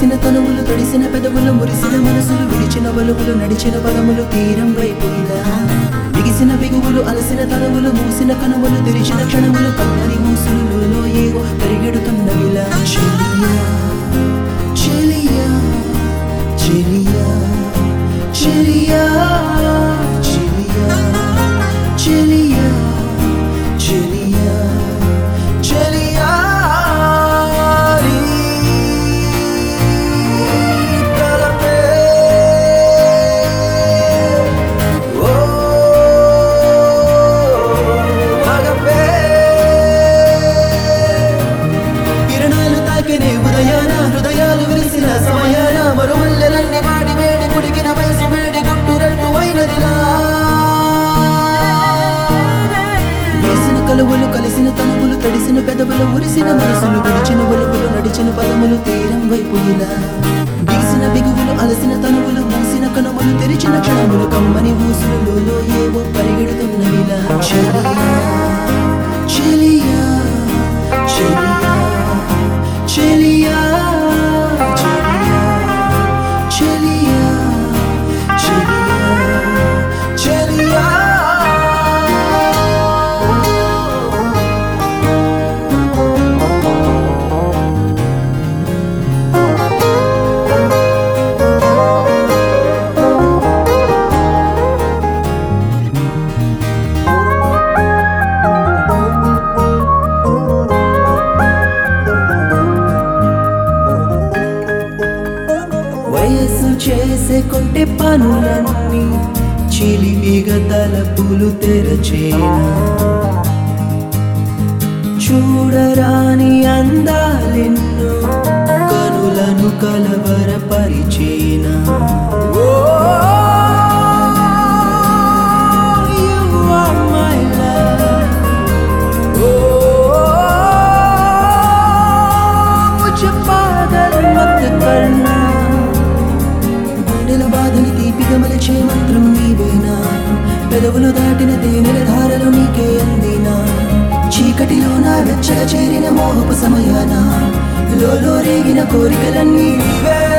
కలిసిన తనువులు తడిసిన పెదవులు మురిసిన మనసులు విడిచిన వలుపులు నడిచిన పదములు తీరం వైపు ఇలా బిగిసిన బిగువులు అలసిన తనువులు మూసిన కనుములు తెరిచిన క్షణములు కమ్మని మూసులు ఏవో పరిగెడుతున్నవిలా చెలియా చెలియా చెలియా చెలియా చెలియా చెలియా చెలియా చెలియా నీ తలపే ఓ మగపే కిరణాలు తాకినే ఉదయాన హృదయాలు విరిసిన సమయాన మరుమల్లెలన్నీ వాడి వేడి కుడికిన వయసు వేడి గుట్టు రెండు అయినదిలా వేసిన కలువలు కలిసిన తనువులు తడిసిన పెదవులు మురిసిన మనసులు విడిచిన వలుపులు నడిచిన పదములు తీరం వైపు ఇలా బిగిసిన బిగువులు అలసిన తనువులు మూసిన కనుమలు తెరిచిన క్షణములు కమ్మని ఊసులలో ఏవో పరిగెడుతున్నవిలా చెలియా చెలియా చెలియా చెలియా చెలియా చెలియా చెలియా వయస్సు చేసే కొంటె పనులన్నీ చిలిపిగా తలపులు తెరచేనా చూడరాని అందాలెన్నో కనులను కలవరపరిచేనా ఓ, you are my love. ఓ, मुझे पागल मत करना గుండెల బాధని తీపిగా మలచే మంత్రం నీవేనా పెదవులు దాటిన తేనెల ధారలు నీకే అందినా చీకటిలో నా వెచ్చగా చేరిన మోహపు సమయాన లోలో రేగిన కోరికలన్నీ నీవే